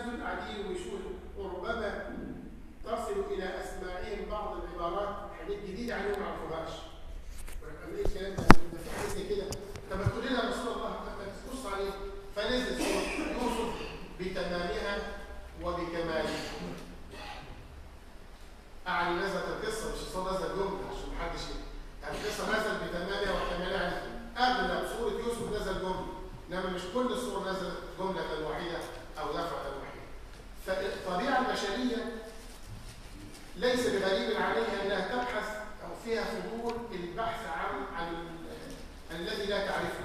دول قاعدين ويشوفوا وربما تصل الى اسماعهم بعض العبارات حاجات جديده عليهم ما يعرفوهاش ويبقى ايه الكلام ده ده في حاجه زي كده طب ما تقول لنا يا رسول الله ما تبص عليه فنزل سوره يوسف بتمامها وبكمالها أعني نزلت القصة مش الصوت نزل جملة عشان محدش يعني القصة نزل بتمامها وكمالها أغلب سورة يوسف نزل جملة إنما مش كل السور نزلت جملة واحدة أو دفعة واحدة فالطبيعة البشرية ليس بغريب عليها أنها تبحث أو فيها فضول البحث عن عن الذي لا تعرفه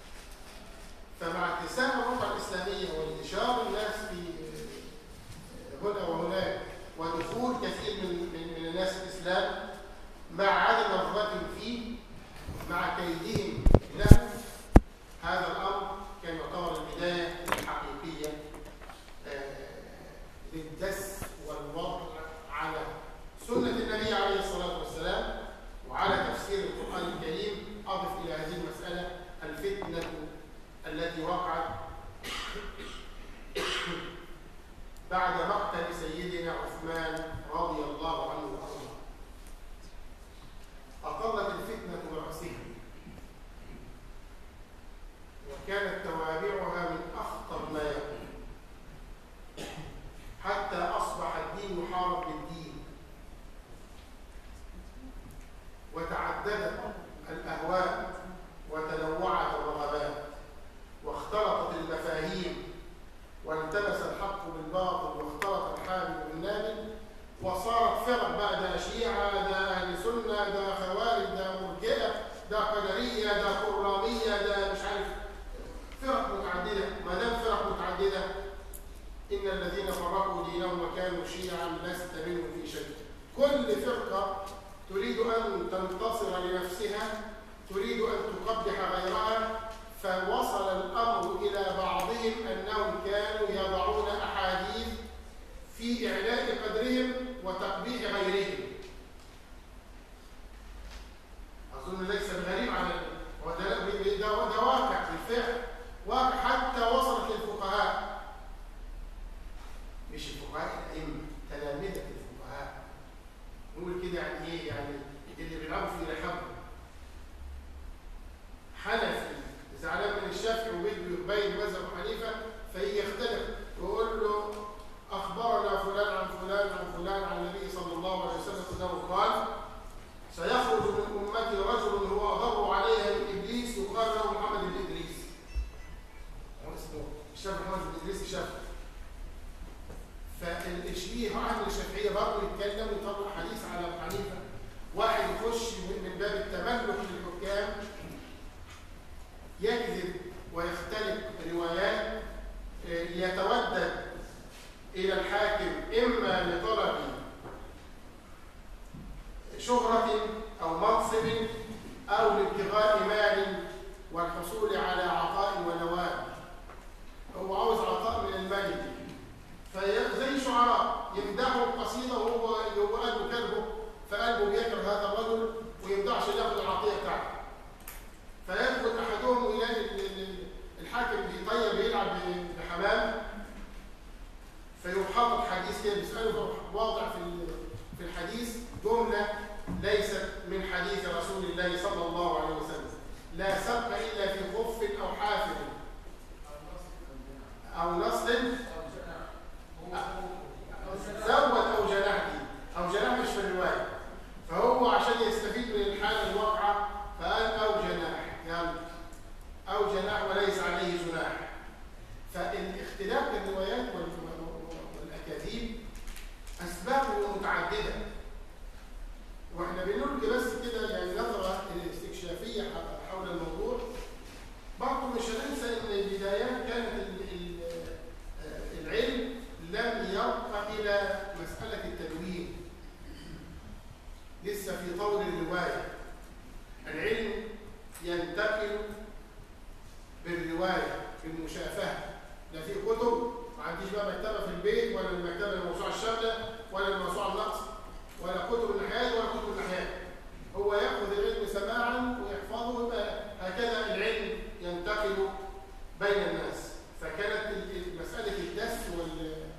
فمع اتساع الرقعة الإسلامية وانتشار الناس في هنا وهناك ودخول كثير من من, من الناس الإسلام مع عدم رغبتهم فيه مع كيدهم له هذا الأمر كان يعتبر البداية الحقيقية للدس والوضع على سنة النبي عليه الصلاة والسلام وعلى تفسير القرآن الكريم أضف إلى هذه المسألة الفتنة التي وقعت بعد مقتل سيدنا عثمان رضي الله عنه وارضاه اقلت الفتنه براسها وكانت توابعها من اخطر ما يكون حتى اصبح الدين يحارب بالدين وتعددت الاهواء وتنوعت الرغبات واختلطت المفاهيم والتبس الحق بالباطل واختلط الحامل بالنابل وصارت فرق بقى ده شيعة ده أهل سنة ده خوارج ده مرجئة ده قدرية ده قرامية ده مش عارف فرق متعددة ما دام فرق متعددة إن الذين فرقوا دينهم وكانوا شيعا لست منهم في شيء كل فرقة تريد أن تنتصر لنفسها تريد أن تقبح غيرها فوصل الأمر إلى بعضهم أنهم كانوا يضعون أحاديث في إعلاء قدرهم وتقبيح غيرهم أظن ليس بغريب على وده ده, ده واقع بالفعل واقع حتى وصلت للفقهاء مش الفقهاء الأئمة تلامذة الفقهاء نقول كده يعني إيه يعني اللي بيلعبوا في رحابهم حنفي زعلان من الشافعي وبده يبين مذهب حنيفه فيجي يختلف ويقول له اخبرنا فلان عن فلان عن فلان عن النبي صلى الله عليه وسلم انه قال سيخرج من امتي رجل هو اضر عليها من ابليس يقال له محمد بن ادريس هو اسمه الشافعي محمد بن ادريس الشافعي فالاشبيه عن الشافعيه برضه يتكلم ويطلع حديث على حنيفه واحد يخش من باب التملك للحكام يكذب ويختلف روايات ليتودد إلى الحاكم إما لطلب شهرة أو منصب أو لابتغاء مال والحصول على عطاء ونوال هو عاوز عطاء من الملك فزي شعراء يمدحوا قصيدة وهو هو قلبه كلبه فقلبه بيكره هذا الرجل ويمدح عشان ياخد العطية بتاعته فيدخل احدهم يلاقي الحاكم بيطير بيلعب بحمام فيقوم حاطط حديث كده بيساله واضع في في الحديث جمله ليست من حديث رسول الله صلى الله عليه وسلم لا سبق الا في خف او حافر او نصل زود او جناح او جناح مش في الروايه فهو عشان يستفيد من الحاله الواقعه فقال او جناح يعني أو جناح وليس عليه جناح فالاختلاف الروايات والأكاذيب أسبابه متعددة وإحنا بنقول بس كده يعني نظرة استكشافية حول الموضوع برضه مش هننسى إن البدايات كانت العلم لم يرقى إلى مسألة التدوين لسه في طور الرواية العلم ينتقل بالرواية بالمشافهة لا في كتب ما عنديش بقى مكتبة في البيت ولا المكتبة الموسوعة الشاملة ولا الموسوعة النقص ولا كتب النحيات ولا كتب النحيات هو يأخذ العلم سماعا ويحفظه يبقى هكذا العلم ينتقل بين الناس فكانت مسألة الدس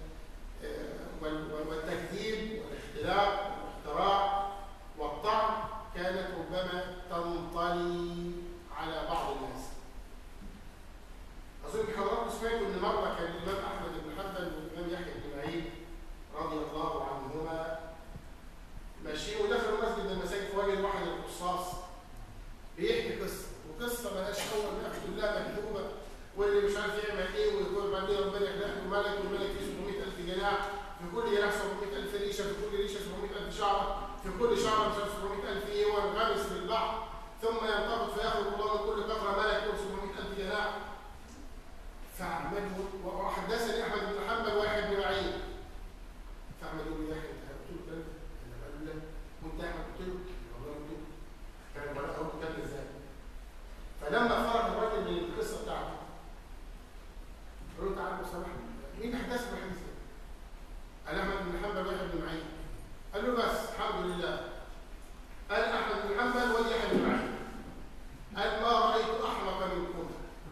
جناح في كل جناح 700000 ريشه في كل ريشه 700000 شعره في كل شعره مش عارف 700000 ايه وينغمس في البحر ثم ينطبق فيخرج الله من كل قطره ملك له 700000 جناح فعمال يقول- وحدثني احمد بن حنبل واحد بن معين فعمال يقول لي يا اخي انت قلت له الكلام ده انا قال له لا وانت يا احمد قلت له والله قلت له كان بقى اول كلام ازاي فلما خرج الراجل من القصه بتاعته قال له تعالى لو سمحت مين حدث الحديث ده؟ قال احمد بن حنبل واحد بن معين قال له بس الحمد لله قال احمد بن حنبل ويحيى بن معين قال ما رايت احمق منكم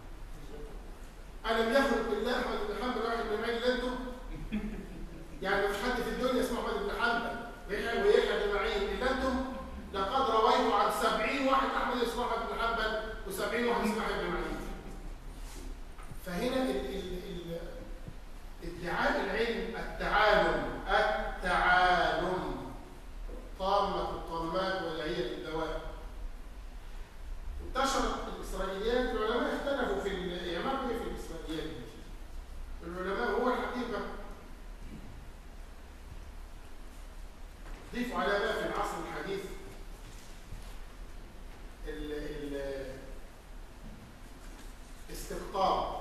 ألم يخلق الله أحمد بن حنبل واحد من معين إلا أنتم؟ يعني مفيش حد في الدنيا اسمه أحمد بن حنبل ويحيى ويحيى بن معين إلا أنتم؟ لقد رويت عن سبعين واحد أحمد اسمه أحمد بن حنبل وسبعين واحد اسمه أحمد بن معين. فهنا ال ال ال ادعاء العلم التعالم التعالم طامة الطامات وهي الدواء انتشرت الإسرائيليات العلماء اختلفوا في ال- يعملوا ايه في الإسرائيليات دي؟ العلماء هو الحقيقة ضيفوا عليها بقى في العصر الحديث ال ال استقطاب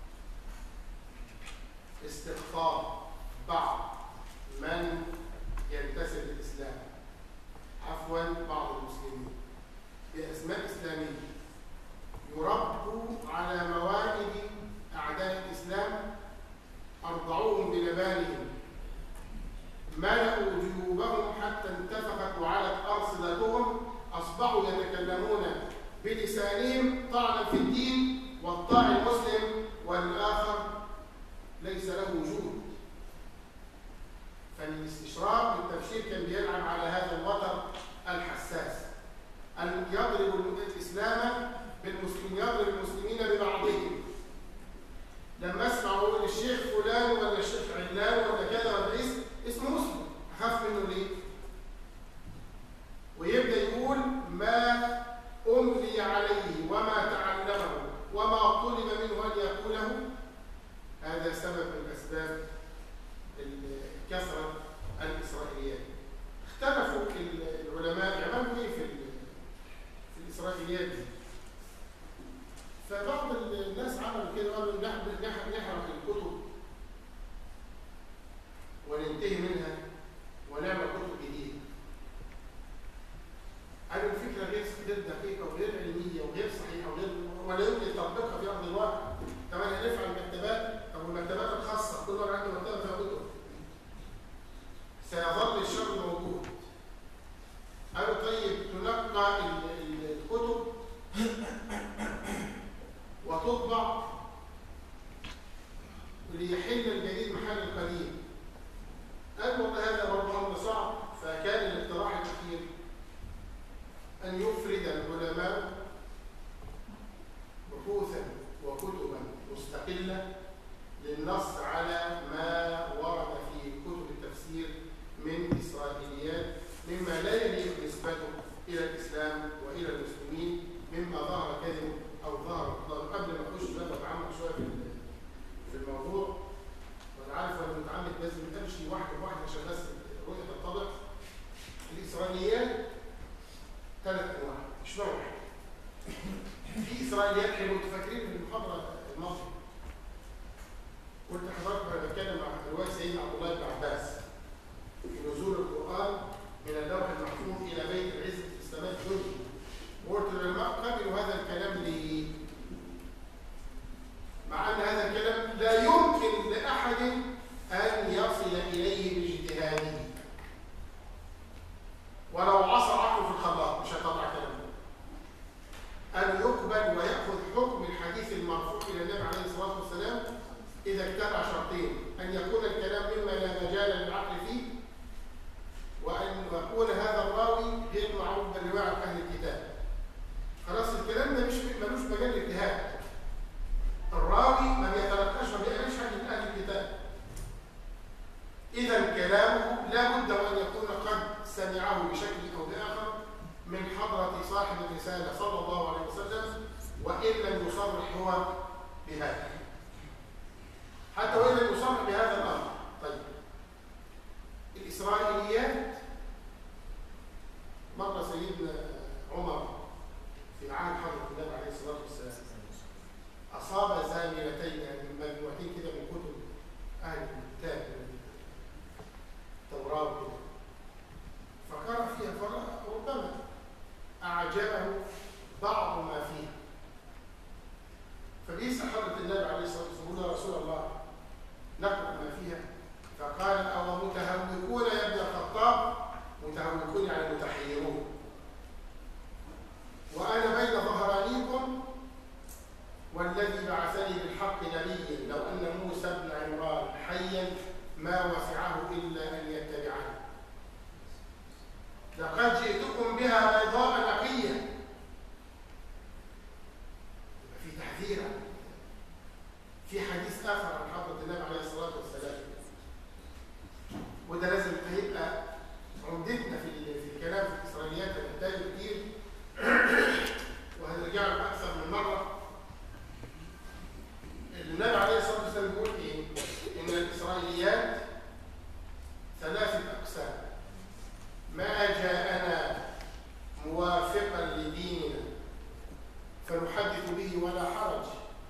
استقطاب بعض من ينتسب للإسلام عفوا بعض المسلمين بأسماء إسلامية يربوا على موائد أعداء الإسلام أرضعوهم بلبانهم ملأوا جيوبهم حتى انتفخت وعلت أرصدتهم أصبحوا يتكلمون بلسانهم طعنا في الدين والطاعن المسلم والآخر ليس له وجود فالاستشراق بالتبشير كان بيلعب على هذا الوتر الحساس أن يضرب الإسلام بالمسلمين يضرب المسلمين ببعضهم لما اسمع اقول الشيخ فلان ولا الشيخ علان ولا كذا ولا اسم اسمه مسلم اخاف منه ليه؟ ويبدا يقول ما املي عليه وما تعلمه وما طلب منه ان يقوله هذا سبب من اسباب ال- كثره الاسرائيليات اختلفوا ال- العلماء يعملوا ايه في ال- في الاسرائيليات دي فبعض الناس عملوا كده قالوا نح- نح- نحرق الكتب وننتهي منها ونعمل كتب جديده. قالوا الفكره غير غير دقيقه وغير علميه وغير صحيحه وغير ولا يمكن تطبيقها في ارض الواقع. طب احنا نفعل مكتبات طب والمكتبات الخاصه كل واحد عنده مكتبه فيها كتب. سيظل الشر موجود. قالوا طيب تنقى ال- ال- الكتب وتطبع ليحل الجديد محل القديم قال والله هذا برضه امر صعب فكان الاقتراح الاخير ان يفرد العلماء بحوثا وكتبا مستقله للنص على ما ورد في كتب التفسير من اسرائيليات مما لا يليق نسبته الى الاسلام والى المسلمين مما ظهر كذب او ظهر بطلان قبل ما اخش بقى بتعمق شويه في ال- في الموضوع وانا عارف انا متعمد لازم امشي واحده بواحده عشان بس رؤيه تتضح الاسرائيليات ثلاث انواع مش نوع واحد في اسرائيليات كانوا انتوا فاكرين في المحاضره الماضيه قلت لحضرتك وانا بتكلم عن روايه سيدنا عبد الله بن عباس في نزول القران من اللوح المحفوظ الى بيت العزه في السماء الدنيا وقلت العلماء قبلوا هذا الكلام ليه؟ مع ان هذا الكلام لا يمكن لاحد ان يصل اليه باجتهاده ولو عصر عقله في الخلاط مش هيطلع كلام ده. ان يقبل وياخذ حكم الحديث المرفوع الى النبي عليه الصلاه والسلام اذا اجتمع شرطين ان يكون الكلام مما لا مجال للعقل فيه وان يكون هذا الراوي غير معروف بالروايه عن اهل الكتاب خلاص الكلام ده مش ملوش مجال اجتهاد الراوي ما بيتلقاش ما بيعملش حاجه من اهل الكتاب اذا كلامه لا بد وان يكون قد سمعه بشكل او باخر من حضره صاحب الرساله صلى الله عليه وسلم وان لم يصرح هو بهذا حتى وان لم يصرح بهذا الامر طيب ما وسعه إلا أن يتبعني لقد جئتكم بها بيضاء نقية في تحذير في حديث آخر عن حضرة النبي عليه الصلاة والسلام وده لازم هيبقى عمدتنا في في الكلام في الإسرائيليات هنحتاج كتير وهنرجع له أكثر من مرة النبي عليه الصلاة والسلام بيقول إيه؟ إن الإسرائيليات ثلاثة أقسام ما جاءنا موافقا لديننا فنحدث به ولا حرج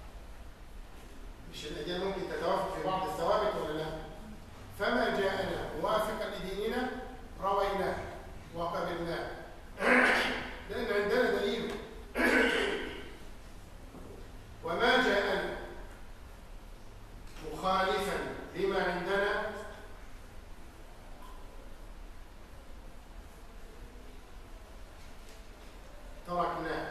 مش الأديان ممكن تتوافق في بعض الثوابت ولا لا فما جاءنا موافقا لديننا رويناه وقبلناه لأن عندنا دليل وما جاءنا مخالفا لما عندنا تركناه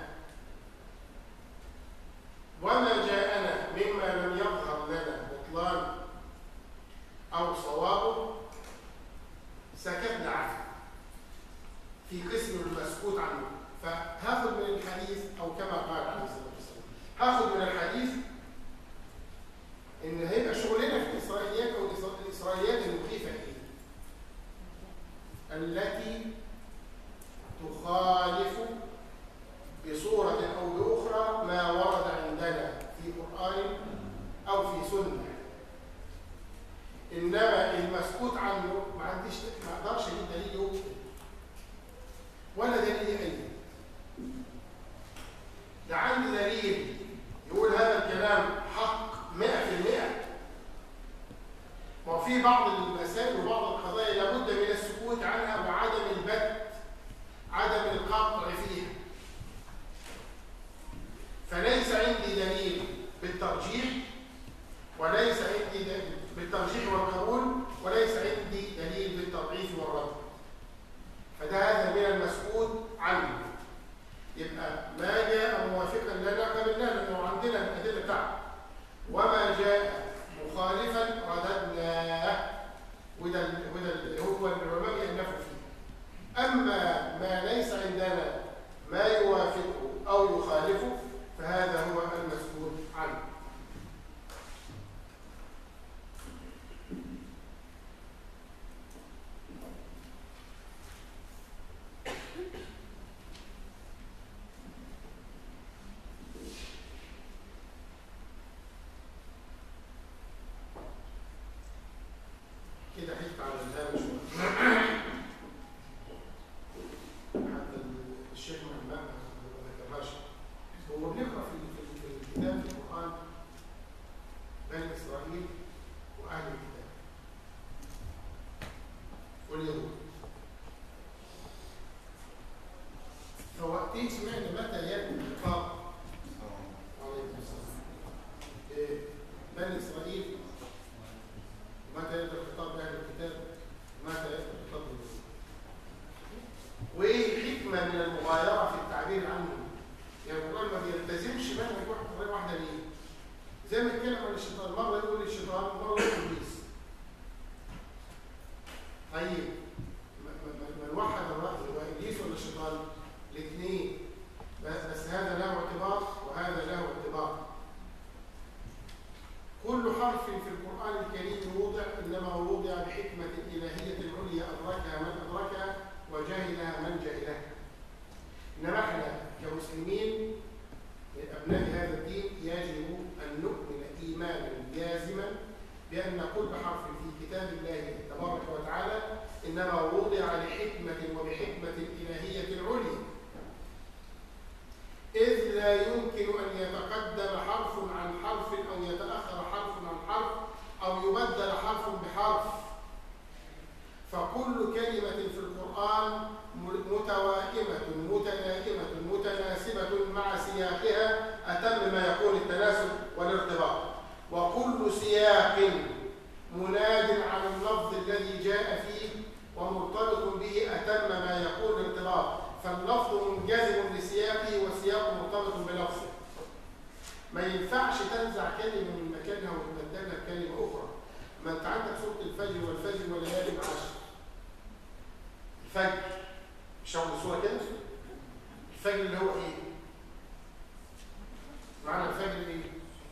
وما جاءنا مما لم يظهر لنا بطلان أو صوابه سكتنا عنه في قسم المسكوت عنه فهاخد من الحديث أو كما قال عليه الصلاة والسلام هاخد من الحديث إن هيبقى شغلنا في الإسرائيليات أو الإسرائيليات المخيفة إيه؟ التي تخالف بصورة أو بأخرى ما ورد عندنا في قرآن أو في سنة إنما المسكوت عنه ما عنديش ما أقدرش أجيب دليل يبطل ولا دليل أي ده عندي دليل يقول هذا الكلام حق 100% وفي بعض المسائل وبعض القضايا لابد من السكوت عنها وعدم البت عدم القطع فيها فليس عندي دليل بالترجيح وليس عندي دليل بالترجيح والقبول وليس عندي دليل بالتضعيف والرد فده هذا من المسكوت عنه يبقى ما جاء موافقا لنا قبلنا لانه عندنا الادله بتاعته وما جاء مخالفا رددناه وده وده هو العلماء يألفوا فيه اما ما ليس عندنا ما يوافقه او يخالفه فهذا هو المسكوت عنه كده حته على الهامش حتى الشيخ محمد ما ذكرهاش هو بنقرا في في- في الكتاب في القران بني اسرائيل واهل الكتاب واليهود فوقتين سمعنا متى ياتي الخطاب عليكم السلام إيه، بني اسرائيل متى يبدا الخطاب لاهل الكتاب متى يبدا الخطاب لليهود وايه الحكمه من المغايره في التعبير عنهم يعني القرآن ما بيلتزمش منهج واحد طريقة واحدة ليه؟ زي ما اتكلم عن الشيطان، مرة يقول الشيطان ومرة يقول إبليس. طيب ما- ما- ما- من وحد الرأي هو إبليس ولا الشيطان؟ الاثنين بس بس هذا له اعتبار وهذا له اعتبار. كل حرف في القرآن الكريم وضع إنما وضع بحكمة إلهية عليا أدركها من أدركها وجهلها من جهلها. إنما احنا كمسلمين من أبناء هذا الدين يجب أن نؤمن إيمانا جازما بأن كل حرف في كتاب الله تبارك وتعالى إنما وضع لحكمة وبحكمة إلهية عليا إذ لا يمكن أن يتقدم حرف عن حرف أو يتأخر حرف عن حرف أو يبدل حرف بحرف فكل كلمة في القرآن متوائمة متلائمة متناسبة مع سياقها أتم ما يكون التناسب والارتباط وكل سياق مناد على اللفظ الذي جاء فيه ومرتبط به أتم ما يكون الارتباط فاللفظ منجذب لسياقه والسياق مرتبط بلفظه ما ينفعش تنزع كلمة من مكانها وتبدلها بكلمة أخرى ما انت عندك سوره الفجر والفجر وليالي عشر الفجر مش هو الصوره كده الفجر اللي هو ايه معنى الفجر ايه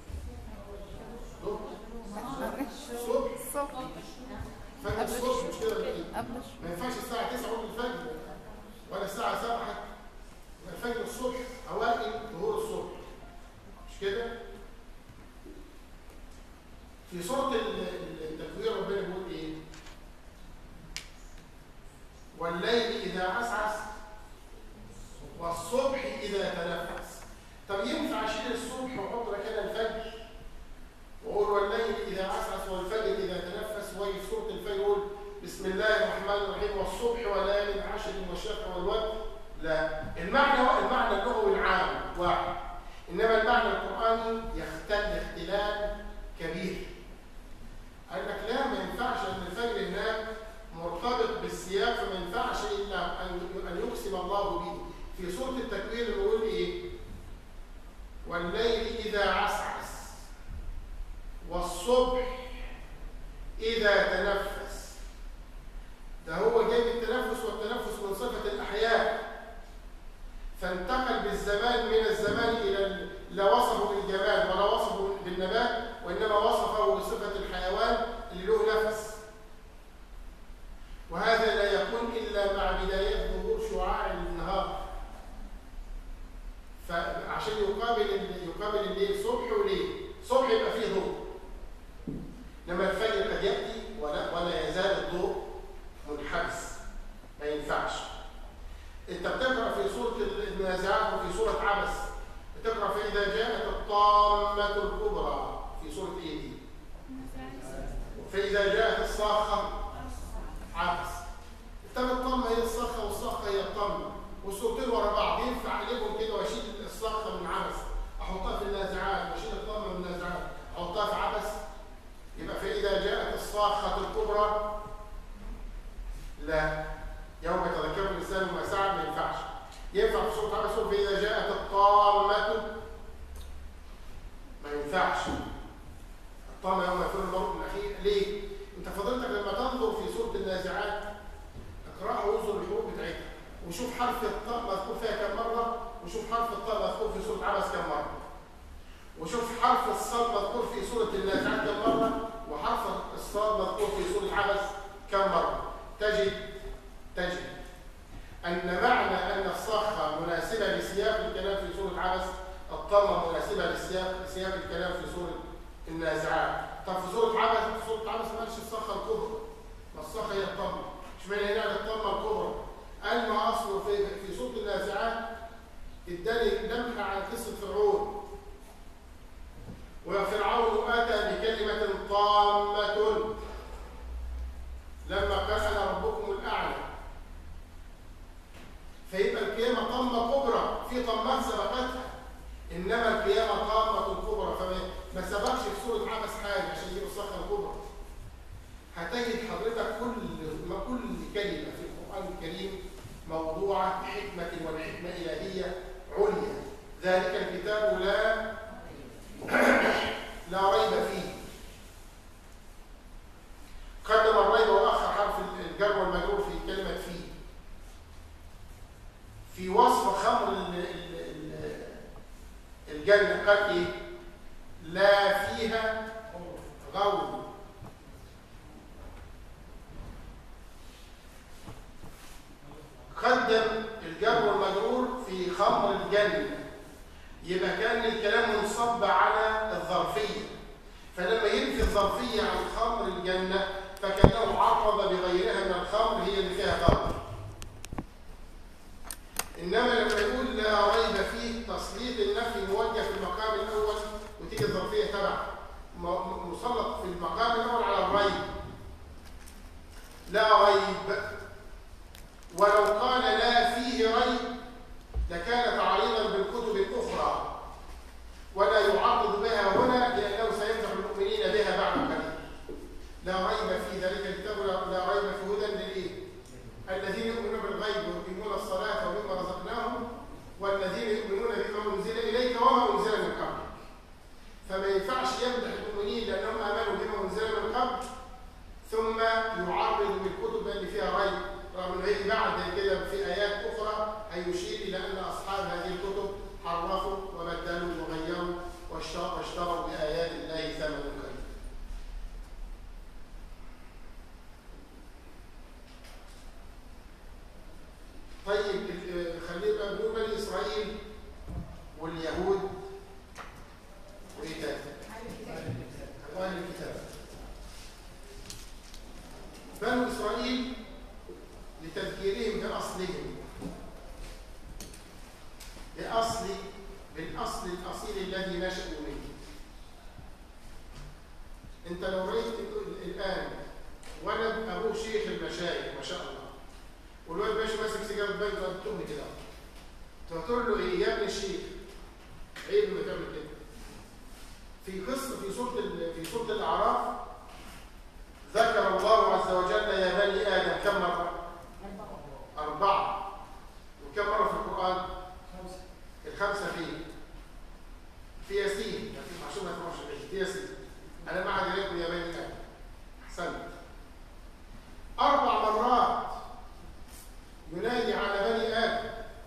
الصبح الصبح فجر الصبح مش كده ولا ايه قبل ما ينفعش الساعه 9 قبل الفجر ولا الساعه 7 حتى الفجر الصبح اوائل ظهور الصبح مش كده في سوره ال- ال- التكوير ربنا بيقول ايه والليل اذا عسعس والصبح اذا تنفس طب ينفع اشيل الصبح واحط مكان الفجر واقول والليل اذا عسعس والفجر اذا تنفس وهي في سوره الفجر يقول بسم الله الرحمن الرحيم والصبح وليال عشر والشفع والوتر لا المعنى هو المعنى اللغوي العام واحد انما المعنى القراني يختل اختلال كبير قال لك لا ما ينفعش ان الفجر هناك مرتبط بالسياق فما ينفعش الا ان ان يقسم الله به في سوره التكوير بيقول ايه والليل اذا عسعس والصبح اذا تنفس ده هو جايب التنفس والتنفس من صفه الاحياء فانتقل بالزمان من الزمان الى ال- لا وصفه بالجمال ولا وصفه بالنبات وانما وصفه بصفه الحيوان اللي له نفس وهذا لا يكون الا مع بدايه ظهور شعاع النهار فعشان يقابل ال- يقابل الليل صبح وليل صبح يبقى فيه ضوء انما الفجر قد ياتي ولا ولا يزال الضوء منحبس ما ينفعش انت بتقرا في سوره النازعات وفي سوره عبس بتقرا فاذا جاءت الطامه الكبرى في سوره ايه دي فاذا جاءت الصاخه عبس طب الطامه هي الصاخه والصاخه هي الطامه والصورتين ورا بعض ينفع اقلبهم كده واشيل الصاخه من عبس احطها في النازعات واشيل الطامه من النازعات احطها في عبس يبقى فاذا جاءت الصاخه الكبرى لا يوم يتذكر الانسان ما سعى ما ينفعش ينفع في سوره عبس فاذا جاءت الطامه ما ينفعش الطامه يوم يفر المرء من اخيه ليه؟ انت فضلتك لما تنظر في سوره النازعات اقراها وانظر الحروف بتاعتها وشوف حرف الطاء مذكور فيها كم مره وشوف حرف الطاء مذكور في سوره عبس كم مره وشوف حرف الصاد مذكور في سوره النازعات كم مره وحرف الصاد مذكور في سوره عبس كم مره تجد تجد أن معنى أن الصاخة مناسبة لسياق الكلام في سورة عبس الطامة مناسبة لسياق سياق الكلام في سورة النازعات طب في سورة عبس في سورة عبس ما قالش الصاخة الكبرى ما الصاخة هي الطامة مش معنى هنا الطامة الكبرى قال ما أصله في في سورة النازعات اداني لمحة عن قصة فرعون وفرعون أتى بكلمة طامة لما قال انا ربكم الاعلى فيبقى القيامه طامه كبرى في طامات سبقتها انما القيامه طامه كبرى فما ما سبقش في سوره عبس حاجه عشان يجيب الصخره الكبرى هتجد حضرتك كل ما كل كلمه في القران الكريم موضوعه بحكمه والحكمه الهيه عليا ذلك الكتاب لا لا ريب فيه قدم الريب واخر حرف الجر والمجرور في كلمه في في وصف خمر ال- ال- ال- الجنه قال ايه لا فيها غول قدم الجر والمجرور في خمر الجنه يبقى كان الكلام منصب على الظرفيه فلما ينفي الظرفية عن خمر الجنة فكأنه عرض بغيرها من الخمر هي اللي فيها غرض إنما لما يقول لا ريب فيه تسليط النفي موجه في المقام الأول وتيجي الظرفية تبع م- مسلط في المقام الأول على الريب لا ريب ولو قال لا فيه ريب لكان تعريضا بالكتب الأخرى ولا يعرض بها هنا لأنه سيمدح المؤمنين بها بعد قليل لا ريب في ذلك الكتاب لا لا ريب في هدى للإيه؟ الذين يؤمنون بالغيب ويقيمون الصلاة ومما رزقناهم والذين يؤمنون بما أنزل إليك وما أنزل من قبلك فما ينفعش يمدح المؤمنين لأنهم آمنوا بما أنزل من قبل ثم يعرض بالكتب اللي فيها ريب رغم انه هيجي بعد كده في ايات اخرى هيشير الى ان اصحاب هذه الكتب حرفوا وبدلوا وغيروا واشتروا واشتروا بايات الله ثمنا قليلا. طيب ال- خلينا بقى بنقول بني اسرائيل واليهود وايه تاني؟ واهل الكتاب. بنو اسرائيل لتذكيرهم باصلهم باصل بالاصل الاصيل الذي نشأوا منه. انت لو رأيت الان ولد ابوه شيخ المشايخ ما شاء الله والواد ماشي ماسك سيجاره بنك وتقوم كده تقول له ايه يا ابن الشيخ عيب انك تعمل كده في قصه في سوره ال- في سوره الاعراف ذكر الله عز وجل يا بني ادم كم مره؟ اربعه وكم مره في القران؟ الخمسه فيه في ياسين في معشومه 22 في ياسين انا معد اليكم يا بني ادم احسنت اربع مرات ينادي على بني ادم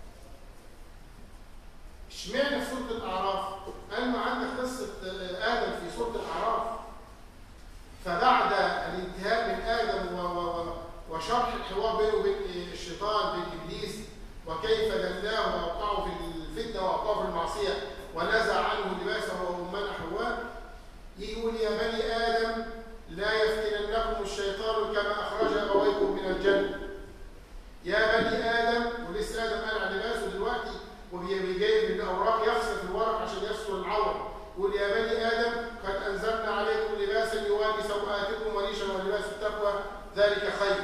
اشمعنى في سوره الاعراف قال ما عندك قصه ادم في سوره الاعراف فبعد الانتهاء من ادم و- و- و- وشرح الحوار بينه وبين الشيطان بين ابليس وكيف دلاه واوقعه في الفتنه واوقعه في المعصيه ونزع عنه لباسه وامنا حواء يقول يا بني ادم لا يفتننكم الشيطان كما اخرج ابويكم من الجنه يا بني ادم ولسه ادم قال على لباسه دلوقتي وبيجيب من الاوراق يغسل في الورق عشان يستر العوره يقول يا بني ادم قد انزلنا عليكم لباسا يواري سوآتكم وريشا ولباس التقوى ذلك خير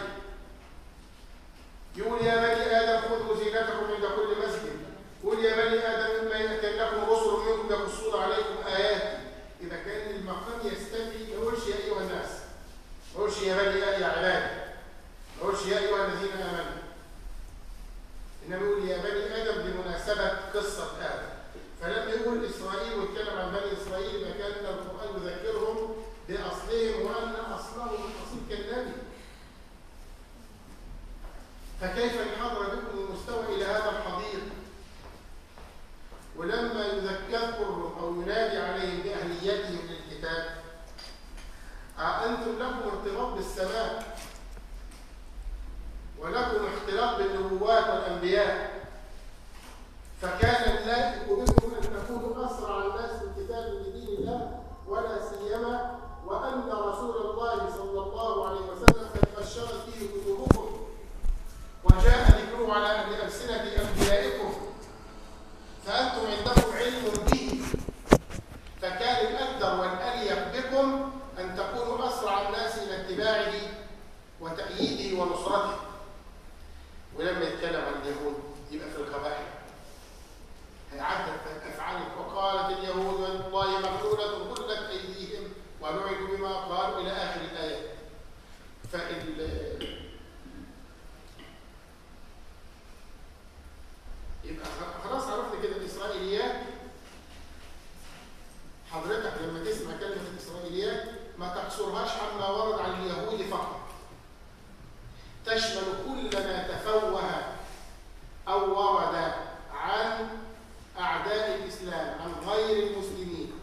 يقول يا بني ادم خذوا زينتكم عند كل مسجد يقول يا بني ادم اما ياتينكم رسل منكم يقصون عليكم اياتي اذا كان المقام يستدعي ما يقولش يا ايها الناس ما يقولش يا بني يا عبادي ما يقولش يا ايها الذين امنوا انما يقول يا بني ادم بمناسبه قصه ادم فلما يقول اسرائيل ويتكلم عن بني اسرائيل يبقى كان القران يذكرهم باصلهم وان اصلهم من اصيل كالنبي فكيف انحدر بكم المستوى الى هذا الحضيض ولما يذكرهم او ينادي عليهم باهليتهم للكتاب أأنتم لكم ارتباط بالسماء ولكم اختلاط بالنبوات والانبياء فكان اللائق بكم ان تكونوا اسرع الناس بالكتاب لدين الله ولا سيما وان رسول الله صلى الله عليه وسلم قد بشرت فيه كتبكم وجاء ذكره على السنه انبيائكم فانتم عندكم علم به فكان الأقدر والأليق بكم أن تكونوا أسرع الناس إلى اتباعه وتأييده ونصرته ولما يتكلم عن اليهود يبقى في القبائل هيعدد أفعال وقالت اليهود والله مغلولة غلت أيديهم ولعنوا بما قالوا إلى آخر الآيات فال يبقى خلاص عرفنا كده الإسرائيليات حضرتك لما تسمع كلمة الإسرائيليات ما تقصرهاش عما ورد عن اليهود فقط تشمل كل ما تفوه أو ورد عن أعداء الإسلام عن غير المسلمين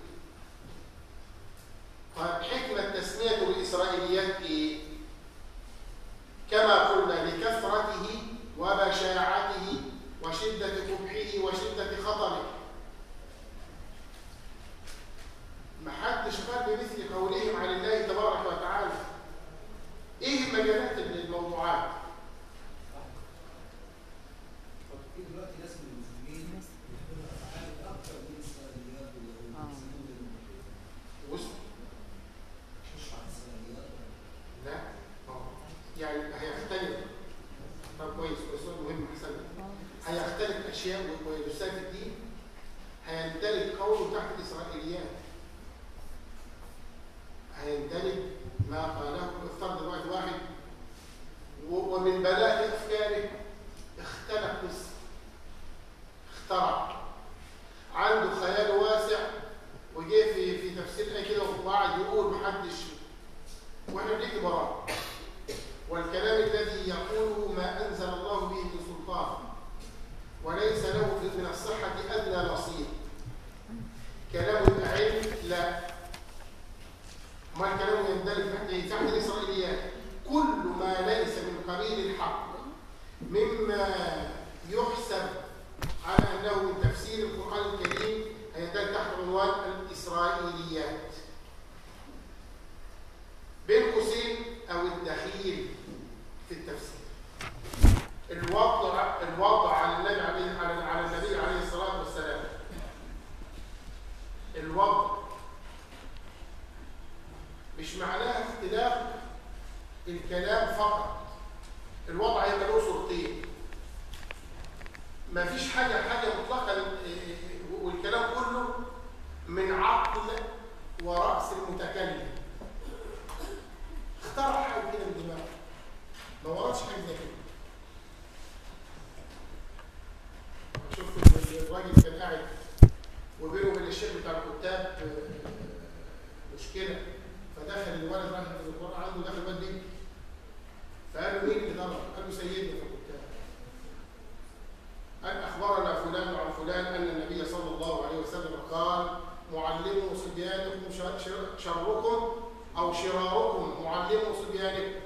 طيب حكمة تسميته الإسرائيليات إيه؟ كما قلنا لكثرته وبشاعته وشدة قبحه وشدة خطره محدش قال بمثل قولهم عن الله تبارك وتعالى ايه مجالات الموضوعات طب في دلوقتي ناس من المسلمين بيقولوا افعال اكثر من الاسرائيليات واليهود آه. بيسموهم بالمنطق. وسط مش مع الاسرائيليات لا آه. يعني هيختلف طب كويس سؤال مهم احسن هيختلف اشياء ويساف الدين هيندرج قوله تحت الاسرائيليات هيندرج ما قاله افترض دلوقتي واحد و- ومن بلاء افكاره اختلق قصه اخترع عنده خيال واسع وجه في في تفسير ايه كده وقعد يقول محدش واحنا بنكتب وراه الصحة أدنى نصيب كلامه يبقى علم لا ما كلامه يندرج تحت إيه؟ تحت الإسرائيليات كل ما ليس من قبيل الحق مما يحسب على أنه من تفسير القرآن الكريم هيندرج تحت عنوان الإسرائيليات بين قوسين أو الدخيل في التفسير الوضع الوضع على النبي عليه على على النبي عليه الصلاه والسلام الوضع مش معناها اختلاف الكلام فقط الوضع يبقى له صورتين مفيش حاجه حاجه مطلقه إيه، والكلام كله من عقل وراس المتكلم اخترع حاجه كده من دماغه ما وردش حاجه زي كده شفت الراجل كان قاعد وبينه وبين الشيخ بتاع الكتاب آه، مشكله فدخل الولد راح في القران عنده دخل الواد بيه فقال له مين اللي ضرب؟ قال له سيدنا في الكتاب قال اخبرنا فلان عن فلان ان النبي صلى الله عليه وسلم قال معلموا صبيانكم شر- شر- شركم او شراركم معلموا صبيانكم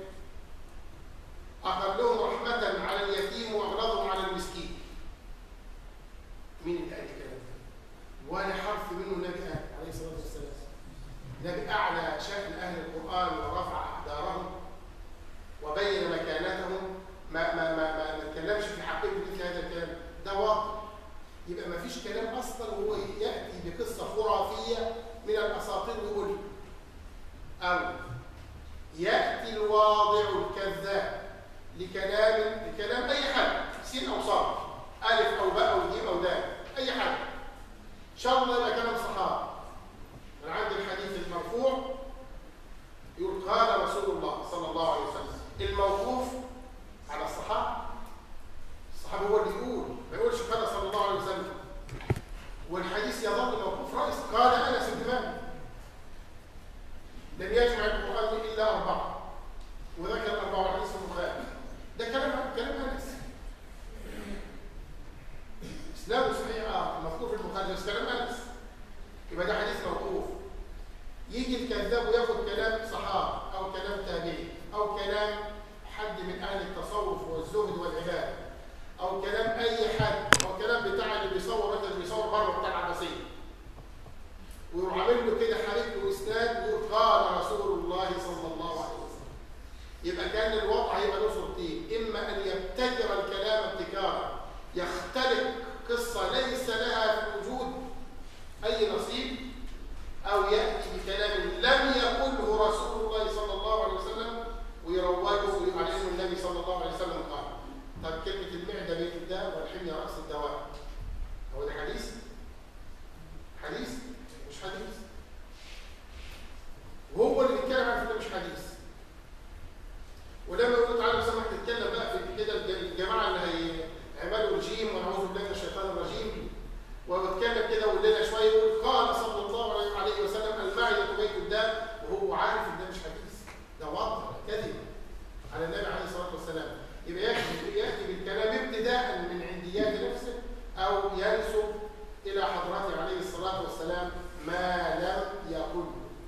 اقلهم رحمه على اليتيم واغلظهم على المسكين مين اللي قال الكلام ده؟ ولا حرف منه النبي قال عليه الصلاه والسلام. النبي اعلى شأن اهل القران ورفع اقدارهم وبين مكانتهم ما ما ما ما, ما اتكلمش في حقيقه مثل هذا الكلام ده واقع يبقى ما فيش كلام اصلا وهو ياتي بقصه خرافيه من الاساطير ويقول او ياتي الواضع الكذاب لكلام لكلام اي حد سين او صاد الف او باء او جيم او دال اي حد ان شاء الله يبقى كلام صحابه من عند الحديث المرفوع يقول قال رسول الله صلى الله عليه وسلم الموقوف على الصحابه الصحابه هو اللي يقول ما يقولش قال صلى الله عليه وسلم والحديث يظل موقوف رئيس قال انس بن مالك لم يجمع القران الا اربعه وذكر اربعه حديث البخاري ده كلام كلام انس اسناده صحيح اه مذكور في البخاري بس كلام انس يبقى ده حديث موقوف يجي الكذاب وياخد كلام صحابه او كلام تابعي او كلام حد من اهل التصوف والزهد والعباده او كلام اي حد او كلام بتاع اللي بيصور مثلا بيصور بره بتاع العباسيه ويروح عامل له كده حريق له اسناد ويقول قال رسول الله صلى الله عليه وسلم يبقى كان الوضع هيبقى له صورتين اما ان يبتكر الكلام ابتكارا يختلق قصه ليس لها في الوجود اي نصيب او ياتي بكلام لم يقله رسول الله صلى الله عليه وسلم ويروجه ويقول عليه النبي صلى الله عليه وسلم قال طب كلمه المعده بيت الداء والحميه راس الدواء هو ده حديث حديث مش حديث وهو اللي بيتكلم عن كده مش حديث ولما يقول تعالى لو سمحت تتكلم بقى في كده الج- الجماعه اللي هيعملوا رجيم ونعوذ بالله من الشيطان الرجيم ويتكلم كده ويقول لنا شويه يقول قال صلى الله عليه- عليه وسلم المعده بيت الداء وهو عارف ان ده مش حديث ده وضع كذب على النبي عليه الصلاه والسلام يبقى ياتي ياتي بالكلام ابتداء من عنديات نفسه او ينسب الى حضرته عليه الصلاه والسلام ما لم يقله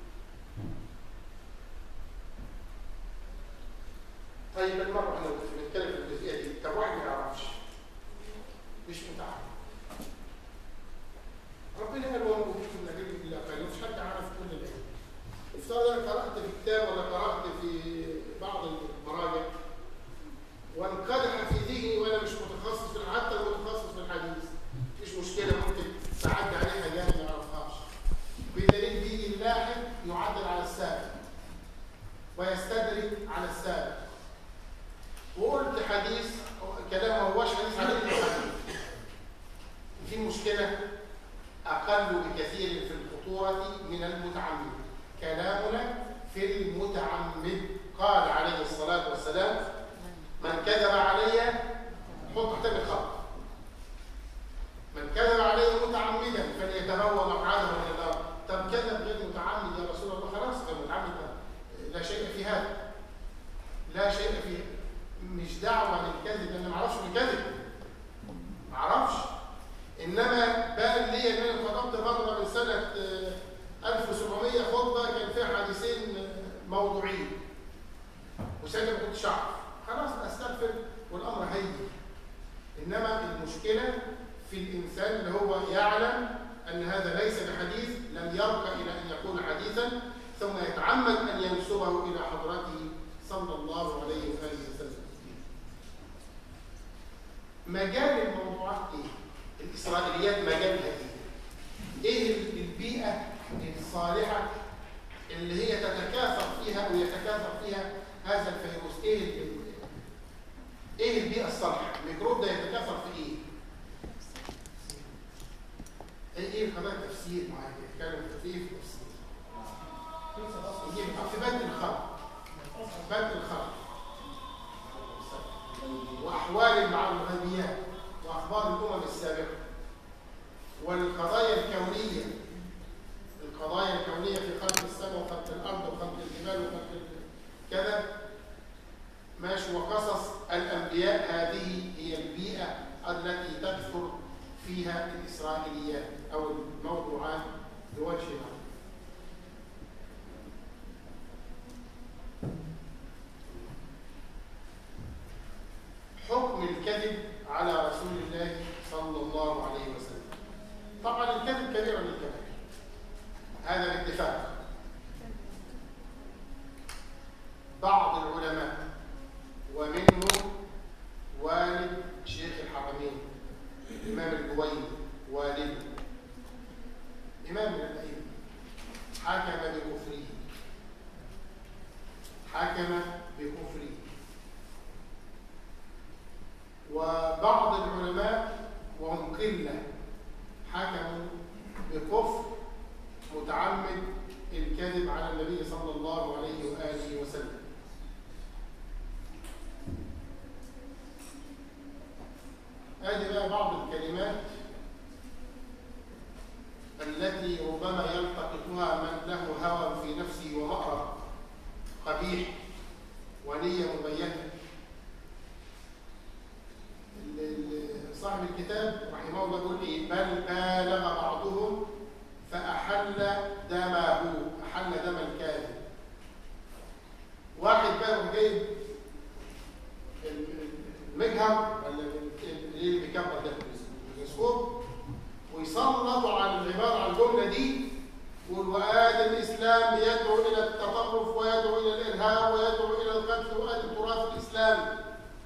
طيب المرة احنا بنتكلم في الجزئية دي طب واحد ما يعرفش مش متعلم ربنا قال وما اوتيتم من العلم الا قليلا مش حد عارف كل العلم افترض انا قرات في كتاب ولا قرات في بعض المراجع وانقدح في ذهني وانا مش متخصص في حتى المتخصص في الحديث مش مشكله ممكن تعدي عليه حاجات ما يعرفهاش بدليل بيجي اللاحق يعدل على السابق ويستدرك على السابق وقلت حديث كلام ما هوش حديث عن الحديث في مشكله اقل بكثير في الخطوره من المتعمد كلامنا في المتعمد قال عليه الصلاه والسلام من كذب علي حط تحت الخط من كذب علي متعمدا فليتبوأ مقعده من النار طب كذب غير متعمد يا رسول الله خلاص غير متعمد لا شيء في هذا لا شيء فيه مش دعوه للكذب انا ما اعرفش الكذب ما اعرفش انما كنتش اعرف خلاص استغفر والامر هين انما المشكله في الانسان اللي هو يعلم ان هذا ليس بحديث لم يرقى الى ان يكون حديثا ثم يتعمد ان ينسبه الى حضرته صلى الله عليه واله وسلم مجال الموضوعات ايه الاسرائيليات مجالها ايه ايه البيئه الصالحه اللي هي تتكاثر فيها ويتكاثر فيها هذا الفيروس ايه ال- ايه البيئه الصالحه الميكروب ده يتكاثر في ايه ايه ايه قضايا تفسير معاك يتكلم في ايه في التفسير يجيب في بدء الخلق بدء الخلق واحوال مع الغيبيات واخبار الامم السابقه والقضايا الكونيه القضايا الكونيه في خلق السماء وخلق الارض وخلق الجبال وخلق ال- كذا ماشي وقصص الانبياء هذه هي البيئه التي تكثر فيها الاسرائيليات او الموضوعات بوجه عام حكم الكذب على رسول الله صلى الله عليه وسلم طبعا الكذب كبير من الكبائر هذا الاتفاق بعض العلماء ومنهم والد شيخ الحرمين الإمام الجويني والده إمام من الأئمة حكم بكفره حكم بكفره وبعض العلماء وهم قلة حكموا بكفر متعمد الكذب على النبي صلى الله عليه وآله وسلم هذه بقى بعض الكلمات التي ربما يلتقطها من له هوى في نفسه ومأرب قبيح ونية مبينة ال- ال- صاحب الكتاب رحمه الله يقول ايه بل بالغ بعضهم فأحل دمه أحل دم الكاذب واحد بقى يروح جايب ال- المجهر ولا ال- اللي بيكبر ده الميكروسكوب ويسلطوا على العبارة على الجملة دي يقول وآد الإسلام يدعو إلى التطرف ويدعو إلى الإرهاب ويدعو إلى القتل وآد التراث الإسلامي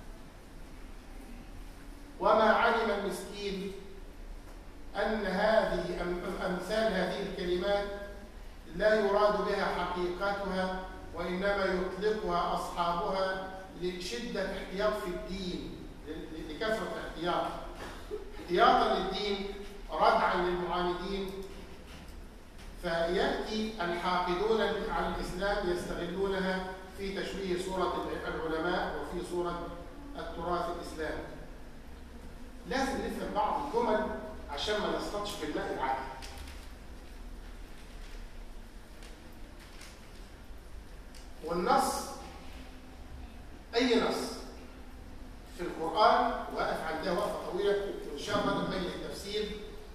وما علم المسكين أن هذه أم- أمثال هذه الكلمات لا يراد بها حقيقتها وإنما يطلقها أصحابها لشدة احتياط في الدين ل- لكثرة احتياط احتياطا للدين ردعا للمعاندين فيأتي الحاقدون على الإسلام يستغلونها في تشويه صورة العلماء وفي صورة التراث الإسلامي لازم نفهم بعض الجمل عشان ما نصطادش في الماء العادي والنص أي نص في القرآن وقف عندها وقفة طويلة وإن شاء الله لما يجي التفسير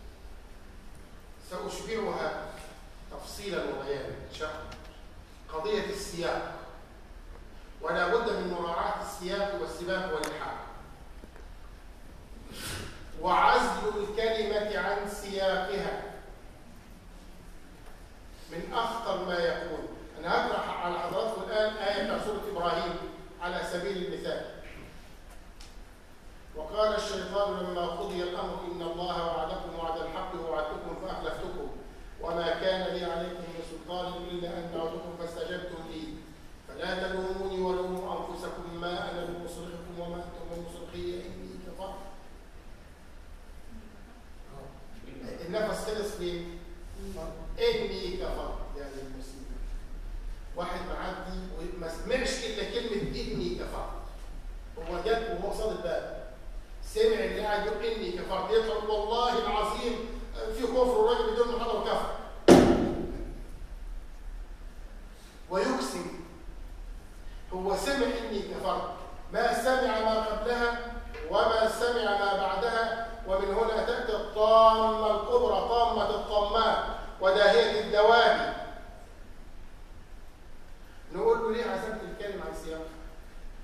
سأشبعها تفصيلا وبيانا إن شاء الله قضية السياق ولا بد من مراعاة السياق والسباق والإلحاق وعزل الكلمة عن سياقها من أخطر ما يكون أنا هقرأ على حضراتكم الآن آية من سورة إبراهيم على سبيل المثال وقال الشيطان لما قضي الأمر إن الله وعدكم وعد الحق ووعدتكم فأخلفتكم وما كان لي عليكم من سلطان إلا أن دعوتكم فاستجبتم لي فلا تلوموني ولوموا أنفسكم ما أنا بمصرخكم وما أنتم بمصرخي إني كفرت النفس خلص فين؟ إني كفرت يعني المسلمين واحد معدي وما سمعش إلا كلمة إني كفرت هو جاب وهو صاد الباب سمع اللي قاعد يقول إني كفرت يقول والله العظيم في كفر والراجل بدون محاضرة وكفر ويقسم هو سمع إني كفرت ما سمع ما قبلها وما سمع ما بعدها ومن هنا تأتي الطامة الكبرى طامة الطامات وداهية الدواب نقول له ليه عزمت الكلمة عن سياقها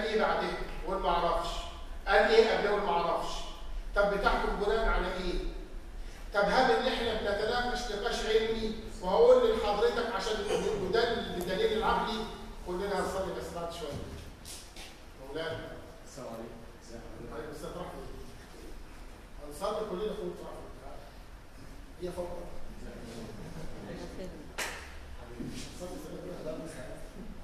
ايه بعدين وقول ما اعرفش قال ايه قبل وقول ما اعرفش طب بتحكم بناء على ايه طب هل ان احنا بنتناقش نقاش علمي وهقول لحضرتك عشان بدل بالدليل العقلي كلنا هنصلي بس بعد شويه مولانا السلام عليكم ازي حضرتك عليكم السلام ورحمه الله هنصلي كلنا فوق طرف هي فوق مش هتصلي سلام لا بس عارف.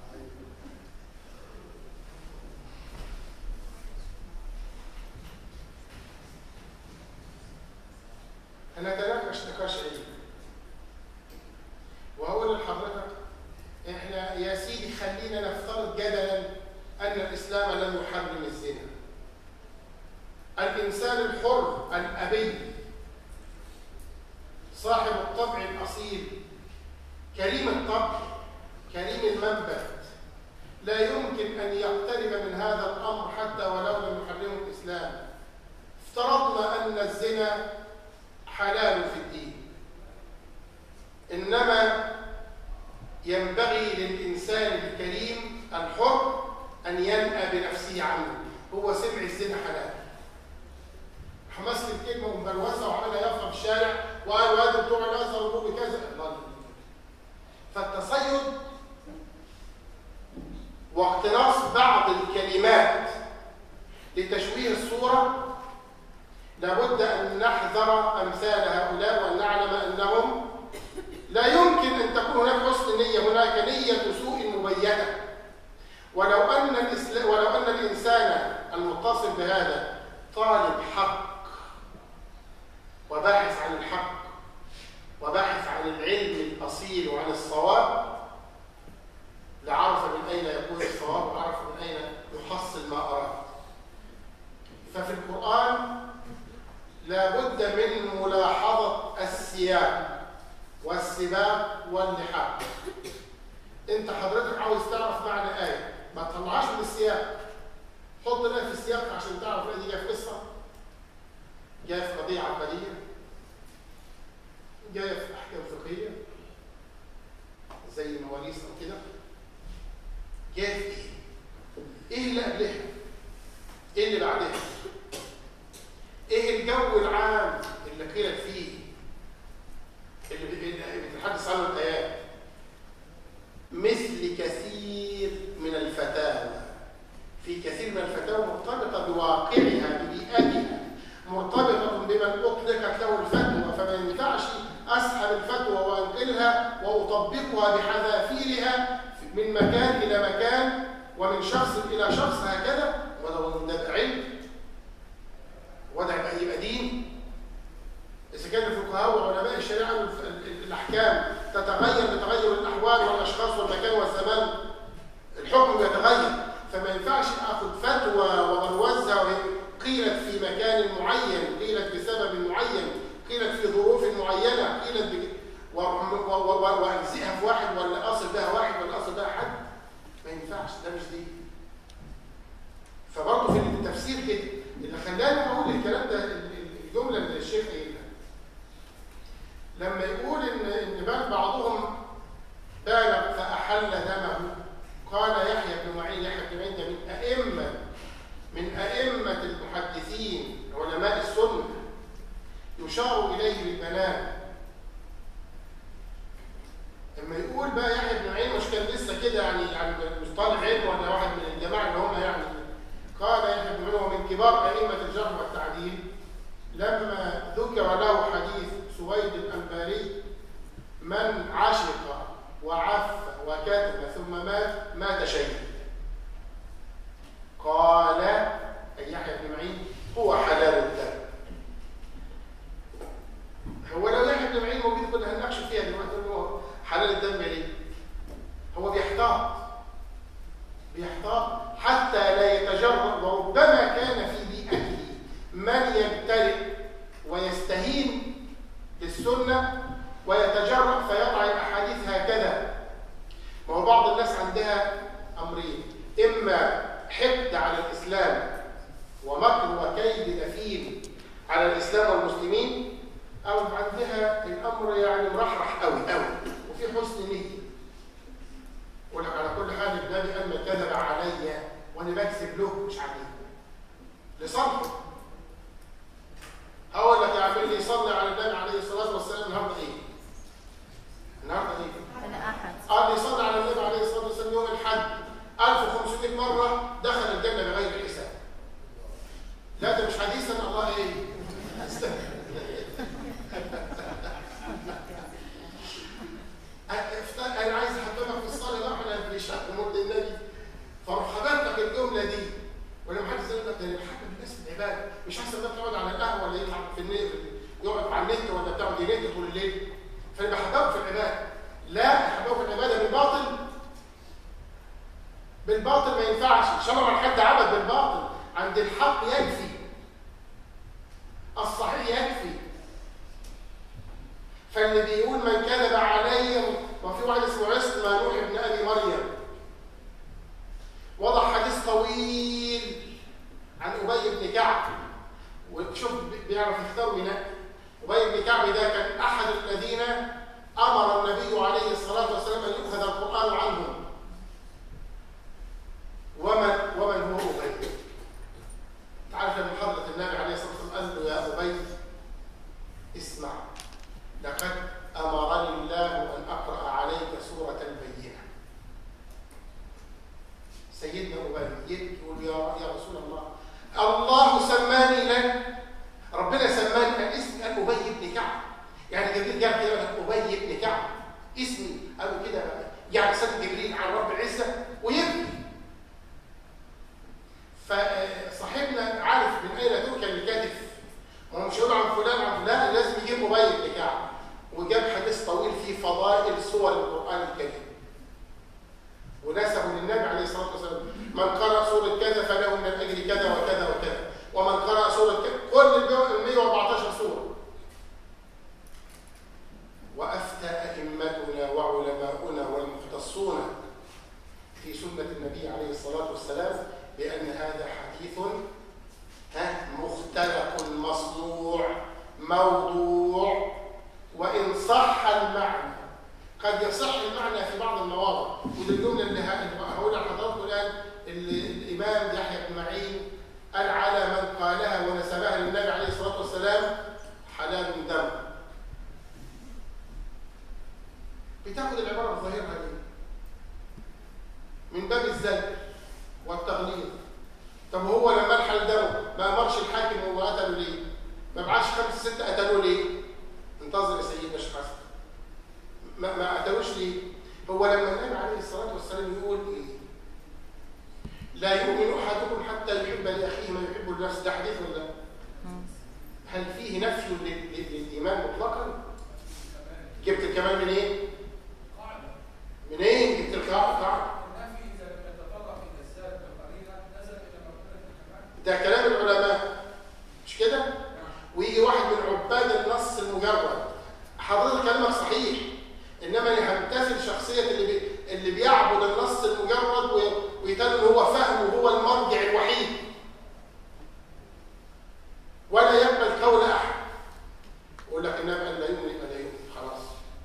هنتناقش نقاش علمي وهقول لحضرتك احنا يا سيدي خلينا نفترض جدلا ان الاسلام لم يحرم الزنا الانسان الحر الابي صاحب الطبع الاصيل كريم الطبع كريم المنبت لا يمكن ان يقترب من هذا الامر حتى ولو لم يحرمه الاسلام افترضنا ان الزنا حلال في الدين انما ينبغي للانسان الكريم الحر ان ينأى بنفسه عنه هو سمع الزنا حلال حماسة الكلمة ومبروزة وعملها يافطة في الشارع وقال وادي بتوع الازهر وابوه بكذا الله يهديك. فالتصيد واقتناص بعض الكلمات لتشويه الصورة لابد أن نحذر أمثال هؤلاء وأن نعلم أنهم لا يمكن أن تكون هناك حسن نية هناك نية سوء مبينة ولو أن الإسلام ولو أن الإنسان المتصل بهذا طالب حق وباحث عن الحق وباحث عن العلم الأصيل وعن الصواب لعرف من أين يكون الصواب وعرف من أين يحصل ما أراد ففي القرآن لا بد من ملاحظة السياق والسباق واللحاق انت حضرتك عاوز تعرف معنى آية ما تطلعهاش من السياق حط لها في السياق عشان تعرف ايه دي جايه في قصة جايه في قضية عقدية جايه في أحكام فقهية زي مواليس أو كده جايه في ايه؟ ايه اللي قبلها؟ ايه اللي بعدها؟ ايه الجو العام اللي قيلت فيه اللي اللي بتتحدث عنه الايات مثل كثير من الفتاوى في كثير من الفتاوى مرتبطه بواقعها ببيئتها مرتبطه بمن اطلقت له الفتوى فما ينفعش اسحب الفتوى وانقلها واطبقها بحذافيرها من مكان الى مكان ومن شخص الى شخص هكذا ولو ده علم وده يبقى يبقى دين اذا كان الفقهاء وعلماء الشريعه والف- ال- ال- الاحكام تتغير بتغير الاحوال والاشخاص والمكان والزمان الحكم بيتغير فما ينفعش اخذ فتوى وبروزها وهي قيلت في مكان معين قيلت بسبب معين قيلت في ظروف معينه قيلت بج... و- و- و- و- والزقها في واحد ولا اصل بها واحد ولا اصل بها حد ما ينفعش ده مش دين فبرضه في التفسير كده اللي خلاني اقول الكلام ده ال- ال- الجمله اللي الشيخ قايلها لما يقول ان ان بل بعضهم بالغ فاحل دمه قال يحيى بن معين يحيى بن معين ده من ائمه من ائمه المحدثين علماء السنه يشار اليه بالبنان لما يقول بقى يحيى بن معين مش كان لسه كده يعني يعني مش طالب علم ولا واحد من الجماعه اللي هم يعني قال يحيى بن معين ومن كبار ائمه الجرح والتعديل لما ذكر له حديث سويد الانباري من عشق وعف وكتب ثم مات مات شيئا قال اي يحيى بن معين هو حلال الدم هو لو يحيى بن معين موجود كنا هنناقش فيها دلوقتي نقول له حلال الدم ليه؟ هو بيحتاط بيحتاط حتى لا يتجرأ وربما كان في بيئته من يبتلئ ويستهين بالسنة ويتجرأ فيضع الأحاديث هكذا وهو بعض الناس عندها أمرين إما حقد على الإسلام ومكر وكيد أثيم على الإسلام والمسلمين أو عندها الأمر يعني مرحرح قوي قوي وفي حسن نية يقول لك على كل حال النبي قال من كذب عليا وانا بكذب مرة دخل الجنة بغير حساب لا ده مش حديثا الله ايه استنى. أفت- انا عايز احببك في الصلاه بقى احنا بنشرح مولد النبي فاروح حضرت لك الجمله دي ولما حد يقول لك ده انا بحبب الناس في العباده مش احسن ما تقعد على القهوه ولا يطلع في النت يقعد على النت ولا بتاع ينادي طول الليل فانا بحببه في العباده لا احببه في العباده بالباطل بالباطل ما ينفعش شرع عن حد عبد بالباطل عند الحق يكفي الصحيح يكفي فاللي بيقول من كذب علي وفي واحد اسمه عصمة نوح ابن ابي مريم وضع حديث طويل عن ابي بن كعب وشوف بيعرف يختار وينقي ابي بن كعب ده كان احد الذين امر النبي عليه الصلاه والسلام ان يؤخذ القران عنهم ومن ومن هو ابي تعرف لما حضره النبي عليه الصلاه والسلام قال له يا ابي اسمع لقد امرني الله ان اقرا عليك سوره البينه سيدنا ابي يبكي يقول يا يا رسول الله الله سماني لك ربنا سماني كان اسمي قال ابي بن كعب يعني جبريل جاب كده قال ابي بن كعب اسمي قالوا كده يعني سيد جبريل عن رب العزه ويبكي فصاحبنا عارف من اين تركب الكتف ما هو مش يقول عن فلان عن فلان لازم يجيب ابي بن كعب وجاب حديث طويل في فضائل سور القران الكريم ونسبه للنبي عليه الصلاه والسلام من قرأ سورة كذا فله من الأجر كذا وكذا وكذا ومن قرأ سورة كذا كل ال 114 سورة وأفتى أئمتنا وعلماؤنا والمختصون في سنة النبي عليه الصلاة والسلام بأن هذا حديث ها مختلق مصنوع موضوع وإن صح المعنى قد يصح المعنى في بعض المواضع ودي الجمله اللي هقولها لحضراتكم الان اللي الامام يحيى بن معين قال على من قالها ونسبها للنبي عليه الصلاه والسلام حلال دم بتاخد العباره بظاهرها ليه؟ من باب الزج والتغليظ طب هو لما الحل دمه ما امرش الحاكم وقتله ليه؟ ما بعتش خمس ست قتلوه ليه؟ انتظر يا سيدنا الشيخ حسن ما ما قتلوش ليه؟ هو لما النبي عليه الصلاه والسلام يقول ايه؟ لا يؤمن احدكم حتى يحب لاخيه ما يحب لنفسه ده حديث ولا لا؟ هل فيه نفي لل- لل- للايمان مطلقا؟ جبت الكمال من ايه؟ منين جبت القاعده؟ ده كلام العلماء مش كده؟ ويجي واحد من عباد النص المجرد حضرتك كلامك صحيح انما انا همتثل شخصيه اللي بي... اللي بيعبد النص المجرد و... ويتقال ان هو فهمه هو المرجع الوحيد ولا يقبل قول احد يقول لك النبي قال لا يؤمن يبقى لا يؤمن خلاص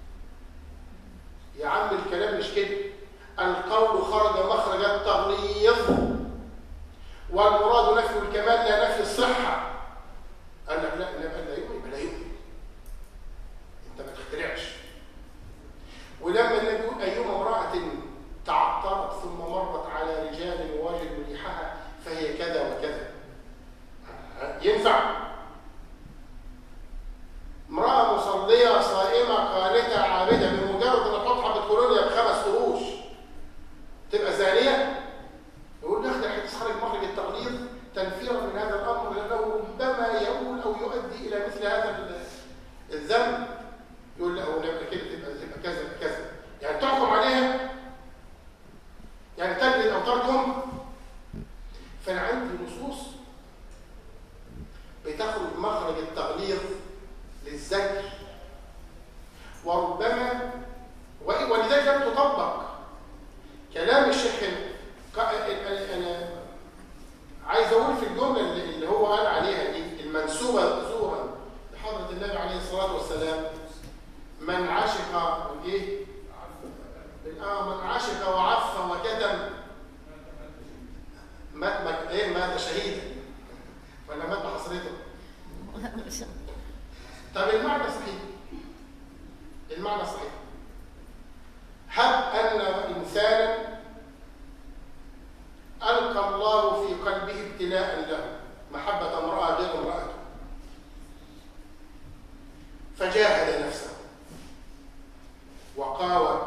يا عم الكلام مش كده القول خرج مخرج التغليظ والمراد نفي الكمال لا نفي الصحه قال لك لا النبي قال لا يؤمن يبقى لا يؤمن انت ما تخترعش ولما النبي يقول ايما امراه تعطرت ثم مرت على رجال وجدوا ريحها فهي كذا وكذا ينفع امراه مصليه صائمه قانته عابده بمجرد ان تحط حبه كولونيا بخمس قروش تبقى زانيه يقول ناخد الحديث خارج مخرج التغليظ تنفيرا من هذا الامر لانه ربما يؤول او يؤدي الى مثل هذا الذنب يقول لا هو نبقى كده تبقى تبقى كذا كذا يعني تحكم عليها يعني تجلد او ترجم فانا عندي نصوص بتخرج مخرج التغليظ للزجر وربما ولذلك لم تطبق كلام الشيخ انا عايز اقول في الجمله اللي هو قال عليها دي المنسوبه زورا لحضره النبي عليه الصلاه والسلام من عشق ايه اه من عشق وعف وكتم مات مات ايه مات شهيدا ولا مات بحسرته طب المعنى صحيح المعنى صحيح هب ان انسانا قال ألقى الله في قلبه ابتلاء له محبة امرأة غير امرأته فجاهد نفسه وقاوم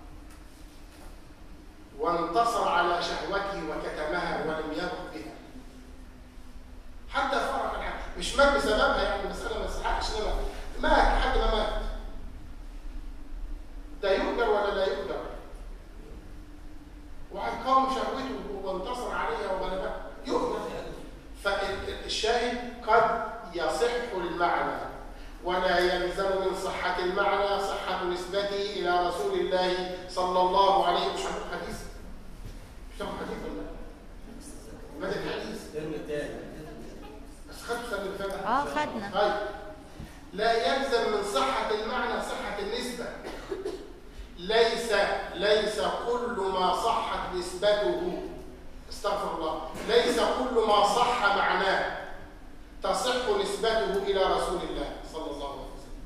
وانتصر على شهوته وكتمها ولم يبق بها حتى فرق الحق مش مات بسببها يعني المسألة ما تستحقش انما مات لحد ما مات ده يؤجر ولا لا يؤجر وهيقاوم شهوته وانتصر عليها وغلبها يؤجر فالشاهد قد يصح المعنى ولا يلزم من صحة المعنى صحة نسبته إلى رسول الله صلى الله عليه وسلم مش هنقول حديث مش هنقول حديث ولا لا؟ ماذا الحديث؟ الترم الثاني بس خدت السنة اللي فاتت اه خدنا طيب لا يلزم من صحة المعنى صحة النسبة ليس ليس كل ما صحت نسبته استغفر الله ليس كل ما صح معناه تصح نسبته إلى رسول الله صلى الله عليه وسلم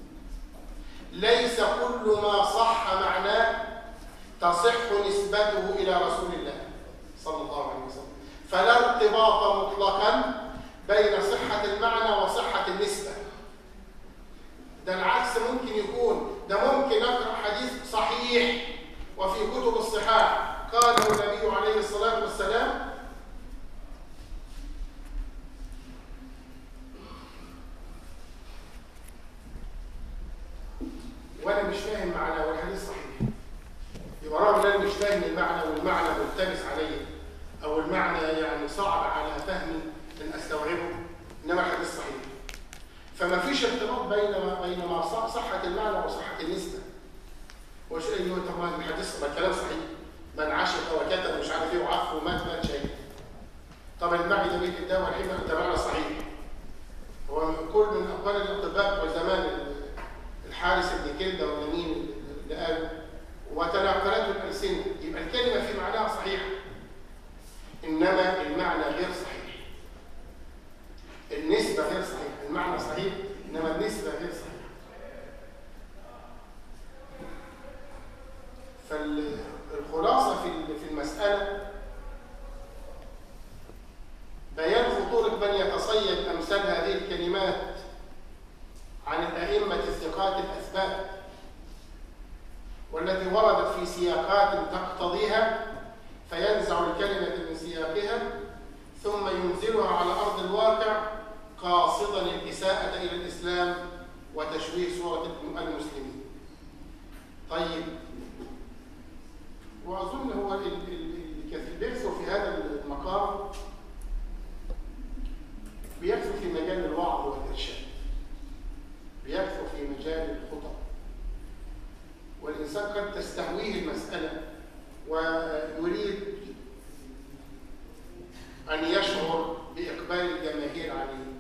ليس كل ما صح معناه تصح نسبته إلى رسول الله صلى الله عليه وسلم فلا ارتباط مطلقا بين صحة المعنى وصحة النسبة ده العكس ممكن يكون ده ممكن نقرأ حديث صحيح وفي كتب الصحاح قاله النبي عليه الصلاة والسلام وانا مش فاهم معناه والحديث صحيح يبقى رغم ان انا مش فاهم المعنى والمعنى ملتبس عليا او المعنى يعني صعب على فهمي ان استوعبه انما الحديث صحيح فما فيش ارتباط بين ما بين ما صح صحه المعنى وصحه النسبه وش ايه طب ما الحديث ما الكلام صحيح من عشق وكتب مش عارف ايه وعف ومات مات شيء طب المعده بيت الدواء والحمى ده معنى صحيح هو كل من اقوال الاطباء بتوع زمان الحارس ابن كلده ولا مين اللي قال وتناقلته الالسنه يبقى الكلمه في معناها صحيحه انما المعنى غير صحيح النسبه غير صحيحه المعنى صحيح انما النسبه غير صحيحه فالخلاصه في في المساله بيان خطوره من يتصيد امثال هذه الكلمات عن الائمه الثقات الاثبات والتي وردت في سياقات تقتضيها فينزع الكلمة من سياقها ثم ينزلها على أرض الواقع قاصدا الإساءة إلى الإسلام وتشويه صورة المسلمين طيب وأظن هو الكثير بيكثر في هذا المقام بيكثر في مجال الوعظ والإرشاد بيكثر في مجال الخطب والإنسان قد تستهويه المسألة ويريد أن يشعر بإقبال الجماهير عليه